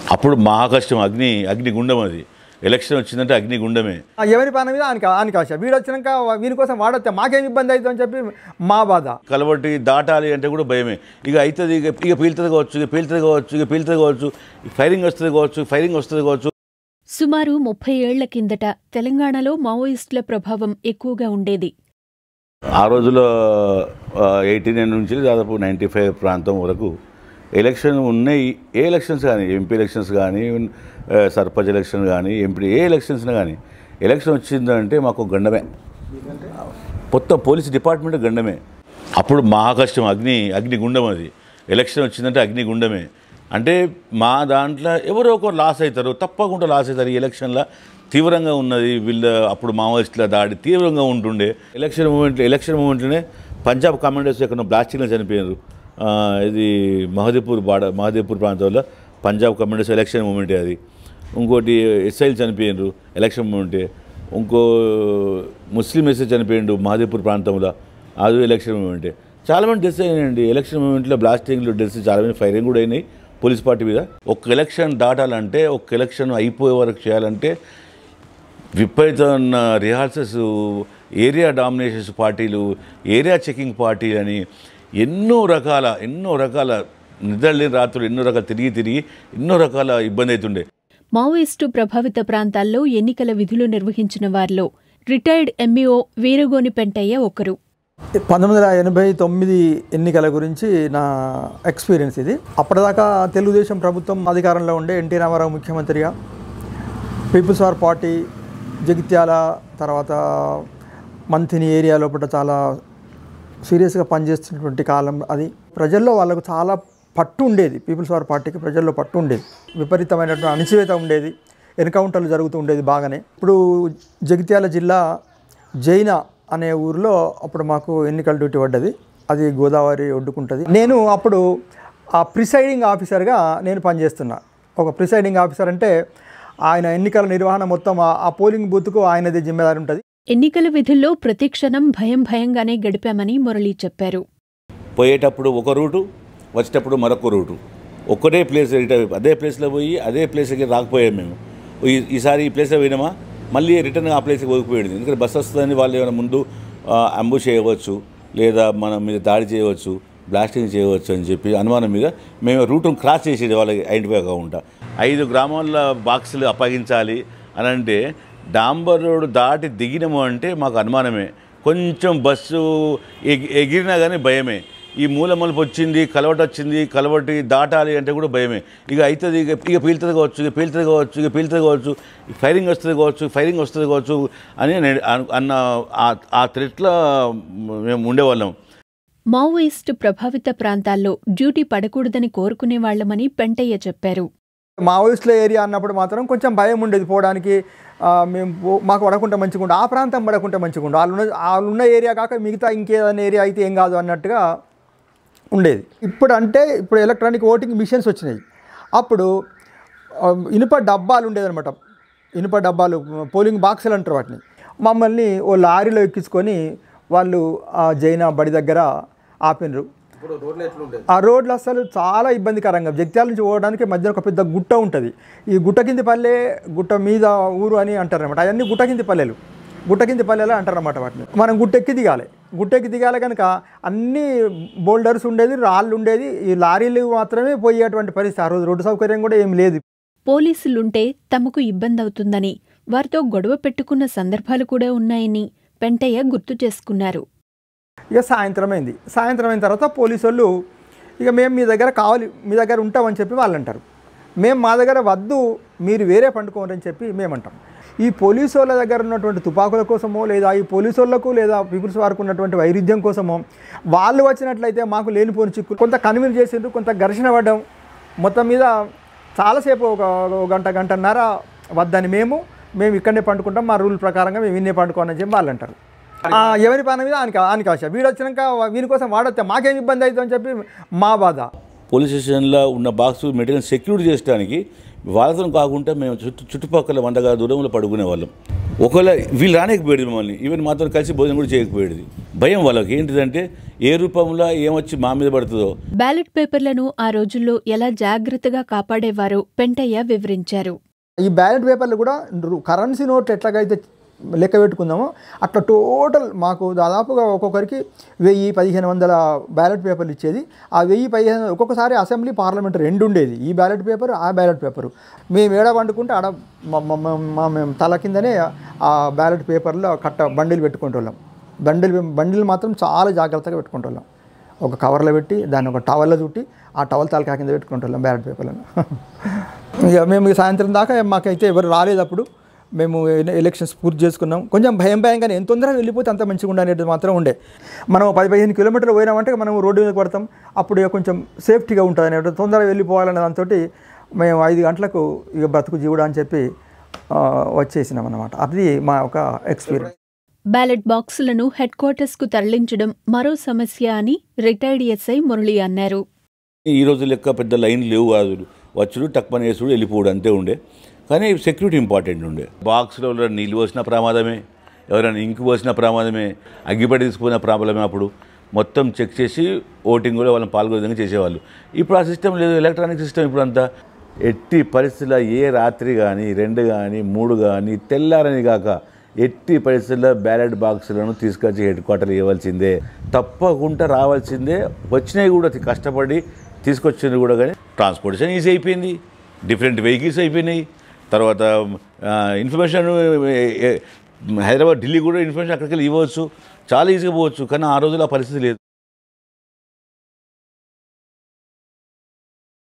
అప్పుడు మహా కష్టం అగ్ని అగ్నిగుండం అది ఎలక్షన్ వచ్చిందంటే అగ్నిగుండమే ఆ ఎవరి పని మీద ఆయనకి ఆయనకి ఆశ వీడు వచ్చినాక వీని కోసం వాడొస్తే మాకేం ఇబ్బంది అవుతుందని చెప్పి మా బాధ కలబట్టి దాటాలి అంటే కూడా భయమే ఇక అవుతుంది ఇక ఇక పీలుతుంది కావచ్చు ఇక పీలుతుంది కావచ్చు ఇక పీలుతుంది కావచ్చు ఫైరింగ్ వస్తుంది కావచ్చు ఫైరింగ్ వస్తుంది కావచ్చు సుమారు ముప్పై ఏళ్ల కిందట తెలంగాణలో మావోయిస్టుల ప్రభావం ఎక్కువగా ఉండేది ఆ రోజుల్లో ఎయిటీ నైన్ నుంచి దాదాపు నైంటీ ఫైవ్ ప్రాంతం వరకు ఎలక్షన్ ఉన్నాయి ఏ ఎలక్షన్స్ కానీ ఎంపీ ఎలక్షన్స్ కానీ ఆ, సర్పంచ్ ఎలక్షన్ కానీ ఎంపీ ఏ ఎలక్షన్స్ కానీ ఎలక్షన్ వచ్చిందంటే మాకు గండమే మొత్తం పోలీస్ డిపార్ట్మెంట్ గండమే అప్పుడు మహా కష్టం అగ్ని అగ్నిగుండం అది ఎలక్షన్ వచ్చిందంటే అగ్నిగుండమే అంటే మా దాంట్లో ఎవరో ఒకరు లాస్ అవుతారు తప్పకుండా లాస్ అవుతారు ఈ ఎలక్షన్లో తీవ్రంగా ఉన్నది వీళ్ళ అప్పుడు మావోయిస్టుల దాడి తీవ్రంగా ఉంటుండే ఎలక్షన్ మూమెంట్ ఎలక్షన్ మూమెంట్లోనే పంజాబ్ కమాండర్స్ ఎక్కడ బ్లాస్టింగ్లో చనిపోయారు ఆ, ఇది మహదేపూర్ బాడ మహదేపూర్ ప్రాంతంలో పంజాబ్ కమాండర్స్ ఎలక్షన్ మూమెంటే అది ఇంకోటి ఎస్ఐలు చనిపోయినారు ఎలక్షన్ మూమెంటే ఇంకో ముస్లిం ఎస్ఐ చనిపోయిండు మహదేపూర్ ప్రాంతంలో అది ఎలక్షన్ మూమెంటే చాలామంది డెస్ అయినాయండి ఎలక్షన్ మూమెంట్లో బ్లాస్టింగ్లు డెస్ చాలామంది ఫైరింగ్ కూడా అయినాయి పోలీస్ పార్టీ మీద ఒక ఎలక్షన్ దాటాలంటే ఒక ఎలక్షన్ అయిపోయే వరకు చేయాలంటే విపరీతమైన రిహార్సల్స్ ఏరియా డామినేషన్స్ పార్టీలు ఏరియా చెకింగ్ పార్టీలు అని ఎన్నో రకాల ఎన్నో రకాల నిద్రలేని రాత్రులు ఎన్నో రకాల తిరిగి తిరిగి ఎన్నో రకాల ఇబ్బంది అవుతుండే మావోయిస్టు ప్రభావిత ప్రాంతాల్లో ఎన్నికల విధులు నిర్వహించిన వారిలో రిటైర్డ్ ఎంఈఓ వీరగోని పెంటయ్య ఒకరు పంతొమ్మిది వందల ఎనభై తొమ్మిది ఎన్నికల గురించి నా ఎక్స్పీరియన్స్ ఇది అప్పటిదాకా తెలుగుదేశం ప్రభుత్వం అధికారంలో ఉండే ఎన్టీ రామారావు ముఖ్యమంత్రిగా పీపుల్స్ వార్ పార్టీ జగిత్యాల తర్వాత మంతిని ఏరియా లోపల చాలా సీరియస్గా పనిచేస్తున్నటువంటి కాలం అది ప్రజల్లో వాళ్ళకు చాలా పట్టు ఉండేది పీపుల్స్ వార్ పార్టీకి ప్రజల్లో పట్టు ఉండేది విపరీతమైనటువంటి అణిచివేత ఉండేది ఎన్కౌంటర్లు జరుగుతూ ఉండేది బాగానే ఇప్పుడు జగిత్యాల జిల్లా జైన అనే ఊరిలో అప్పుడు మాకు ఎన్నికల డ్యూటీ పడ్డది అది గోదావరి ఒడ్డుకుంటుంది నేను అప్పుడు ఆ ప్రిసైడింగ్ ఆఫీసర్గా నేను పనిచేస్తున్నా ఒక ప్రిసైడింగ్ ఆఫీసర్ అంటే ఆయన ఎన్నికల నిర్వహణ మొత్తం ఆ- ఆ పోలింగ్ బూత్కు ఆయనదే జిమ్మేదారి ఉంటుంది ఎన్నికల విధుల్లో ప్రతిక్షణం భయం భయంగానే గడిపామని మురళి చెప్పారు పోయేటప్పుడు ఒక రూటు వచ్చేటప్పుడు మరొక రూటు ఒక్కటే ప్లేస్ రిటర్న్ అదే ప్లేస్లో పోయి అదే ప్లేస్కి రాకపోయాం మేము ఈ- ఈసారి ఈ ప్లేస్లో పోయినామా మళ్ళీ రిటర్న్ ఆ ప్లేస్కి పోయిపోయింది ఎందుకంటే బస్సు వస్తుందని వాళ్ళు ఏమైనా ముందు అంబు చేయవచ్చు లేదా మన మీద దాడి చేయవచ్చు బ్లాస్టింగ్ చేయవచ్చు అని చెప్పి అనుమానం మీద మేము రూట్ను క్రాస్ చేసేది వాళ్ళకి ఐడెంటిఫై కాకుండా ఐదు గ్రామాల బాక్సులు అప్పగించాలి అని అంటే డాంబర్ రోడ్ దాటి దిగినాము అంటే మాకు అనుమానమే కొంచెం బస్సు ఎగి ఎగిరినా కానీ భయమే ఈ మూల మలుపు వచ్చింది కలవట వచ్చింది కలవటి దాటాలి అంటే కూడా భయమే ఇక అవుతుంది ఇక ఇక పీలుతుంది కావచ్చు ఇక పీలుతుంది కావచ్చు ఇక పీలుతుంది కావచ్చు ఫైరింగ్ వస్తుంది కావచ్చు ఫైరింగ్ వస్తుంది కావచ్చు అని నేను అను- అన్న ఆ- ఆ థ్రెట్లో మేము ఉండేవాళ్ళం మావోయిస్టు ప్రభావిత ప్రాంతాల్లో డ్యూటీ పడకూడదని కోరుకునేవాళ్లమని పెంటయ్య చెప్పారు మావోయిస్టుల ఏరియా అన్నప్పుడు మాత్రం కొంచెం భయం ఉండేది పోవడానికి ఆ, మేము పో- మాకు పడకుంటే మంచిగా ఉండు ఆ ప్రాంతం పడకుంటే మంచిగా ఉండు వాళ్ళు ఉన్న వాళ్ళు ఉన్న ఏరియా కాక మిగతా ఇంకేదైనా ఏరియా అయితే ఏం కాదు అన్నట్టుగా ఉండేది ఇప్పుడు అంటే ఇప్పుడు ఎలక్ట్రానిక్ ఓటింగ్ మిషన్స్ వచ్చినాయి అప్పుడు ఆ, ఇనుప డబ్బాలు ఉండేదన్నమాట ఇనుప డబ్బాలు పోలింగ్ బాక్సులు అంటారు వాటిని మమ్మల్ని ఓ లారీలో ఎక్కించుకొని వాళ్ళు ఆ జైనా బడి దగ్గర ఆపినరు ఆ రోడ్లు అసలు చాలా ఇబ్బందికరంగా జగిత్యాల నుంచి పోవడానికి మధ్యన ఒక పెద్ద గుట్ట ఉంటుంది ఈ గుట్ట కింది పల్లె గుట్ట మీద ఊరు అని అంటారు అనమాట అవన్నీ గుట్ట కింది పల్లెలు గుట్ట కింది పల్లెలు అంటారు అనమాట వాటిని మనం గుట్టెక్కి దిగాలి గుట్టెక్కి దిగాలి కనుక అన్ని బోల్డర్స్ ఉండేది రాళ్ళు ఉండేది ఈ లారీలు మాత్రమే పోయేటువంటి పరిస్థితి ఆ రోజు రోడ్డు సౌకర్యం కూడా ఏం లేదు పోలీసులుంటే తమకు ఇబ్బందవుతుందని వారితో గొడవ పెట్టుకున్న సందర్భాలు కూడా ఉన్నాయని పెంటయ్య గుర్తు చేసుకున్నారు ఇక సాయంత్రం అయింది సాయంత్రం అయిన తర్వాత పోలీసు వాళ్ళు ఇక మేము మీ దగ్గర కావాలి మీ దగ్గర ఉంటామని చెప్పి వాళ్ళు అంటారు మేము మా దగ్గర వద్దు మీరు వేరే పండుకోండి అని చెప్పి మేము అంటాం ఈ పోలీసు వాళ్ళ దగ్గర ఉన్నటువంటి తుపాకుల కోసమో లేదా ఈ పోలీసు వాళ్ళకు లేదా పీపుల్స్ వారికి ఉన్నటువంటి వైరుధ్యం కోసమో వాళ్ళు వచ్చినట్లయితే మాకు లేనిపోని చిక్కు కొంత కన్విన్స్ చేసిండ్రు కొంత ఘర్షణ పడ్డాం మొత్తం మీద చాలాసేపు ఒక ఒక గంట గంటన్నర వద్దని మేము మేము ఇక్కడనే పండుకుంటాం మా రూల్ ప్రకారంగా మేము ఇన్నే పండుకోని చెప్పి వాళ్ళు అంటారు ఆ, ఎవరి పని మీద ఆయనకి ఆయనకి ఆశ వీడు వచ్చినాక వీని కోసం వాడొస్తే మాకేం ఇబ్బంది అవుతుందని చెప్పి మా బాధ పోలీస్ స్టేషన్లో ఉన్న బాక్స్ మెటీరియల్ సెక్యూర్ చేయడానికి వాళ్ళతో కాకుండా మేము చుట్టూ చుట్టుపక్కల వందగా దూరంలో పడుకునే వాళ్ళం ఒకవేళ వీళ్ళు రానికపోయేది మమ్మల్ని ఈవెన్ మాతో కలిసి భోజనం కూడా చేయకపోయేది భయం వాళ్ళకి ఏంటిదంటే ఏ రూపంలో ఏమొచ్చి మా మీద పడుతుందో బ్యాలెట్ పేపర్లను ఆ రోజుల్లో ఎలా జాగ్రత్తగా కాపాడేవారో పెంటయ్య వివరించారు ఈ బ్యాలెట్ పేపర్లు కూడా రు- కరెన్సీ నోట్లు ఎట్లాగైతే లెక్క పెట్టుకుందామో అట్లా టోటల్ మాకు దాదాపుగా ఒక్కొక్కరికి వెయ్యి పదిహేను వందల బ్యాలెట్ పేపర్లు ఇచ్చేది ఆ వెయ్యి పదిహేను ఒక్కొక్కసారి అసెంబ్లీ పార్లమెంట్ రెండు ఉండేది ఈ బ్యాలెట్ పేపర్ ఆ బ్యాలెట్ పేపరు మేము ఏడ వండుకుంటే ఆడ మా- మా- మా- మా మేము తల కిందనే ఆ బ్యాలెట్ పేపర్లో కట్ట బండిలు పెట్టుకుంటున్నాం బండిల్ బండిలు మాత్రం చాలా జాగ్రత్తగా పెట్టుకుంటున్నాం ఒక కవర్లో పెట్టి దాన్ని ఒక టవల్లో చుట్టి ఆ టవల్ తలకా కింద పెట్టుకుంటున్నాం బ్యాలెట్ పేపర్లను ఇక మేము ఇక సాయంత్రం దాకా మాకైతే ఎవరు రాలేదు అప్పుడు మేము ఎల- ఎలక్షన్స్ పూర్తి చేసుకున్నాం కొంచెం భయం భయంగానే ఎంత తొందరగా వెళ్ళిపోతే అంత మంచిగా ఉండే అనేది మాత్రం ఉండే మనం పది పదిహేను కిలోమీటర్లు పోయినామంటే మనం రోడ్డు మీద పడతాం అప్పుడు ఇక కొంచెం సేఫ్టీగా ఉంటుంది అనేది తొందరగా వెళ్ళిపోవాలనే దాంతో మేము ఐదు గంటలకు ఇక బ్రతుకు జీవుడా అని చెప్పి ఆ, వచ్చేసినాం అనమాట అది మా ఒక ఎక్స్పీరియన్స్ బ్యాలెట్ బాక్సులను హెడ్ క్వార్టర్స్కు తరలించడం మరో సమస్య అని రిటైర్డ్ ఎస్ఐ మురళి అన్నారు ఈ రోజు లెక్క పెద్ద లైన్ లేవు కాదు వచ్చుడు టక్మని వేసుడు వెళ్ళిపోవడం అంతే ఉండే కానీ సెక్యూరిటీ ఇంపార్టెంట్ ఉండే బాక్స్లో నీళ్ళు పోసిన ప్రమాదమే ఎవరైనా ఇంకు పోసిన ప్రమాదమే అగ్గిపెట్టి తీసుకుపోయిన ప్రాబ్లమే అప్పుడు మొత్తం చెక్ చేసి ఓటింగ్ కూడా వాళ్ళని పాల్గొనే విధంగా చేసేవాళ్ళు ఇప్పుడు ఆ సిస్టమ్ లేదు ఎలక్ట్రానిక్ సిస్టమ్ ఇప్పుడు అంతా ఎట్టి పరిస్థితుల్లో ఏ రాత్రి కానీ రెండు కానీ మూడు కానీ తెల్లారని కాక ఎట్టి పరిస్థితుల్లో బ్యాలెట్ బాక్సులను తీసుకొచ్చి హెడ్ క్వార్టర్ ఇవ్వాల్సిందే తప్పకుండా రావాల్సిందే వచ్చినవి కూడా తి- కష్టపడి తీసుకొచ్చినవి కూడా కానీ ట్రాన్స్పోర్టేషన్ ఈజీ అయిపోయింది డిఫరెంట్ వెహికల్స్ అయిపోయినాయి తర్వాత ఇన్ఫర్మేషన్ హైదరాబాద్ ఢిల్లీ కూడా ఇన్ఫర్మేషన్ అక్కడికి వెళ్ళి ఇవ్వచ్చు చాలా ఈజీగా పోవచ్చు కానీ ఆ రోజుల్లో ఆ పరిస్థితి లేదు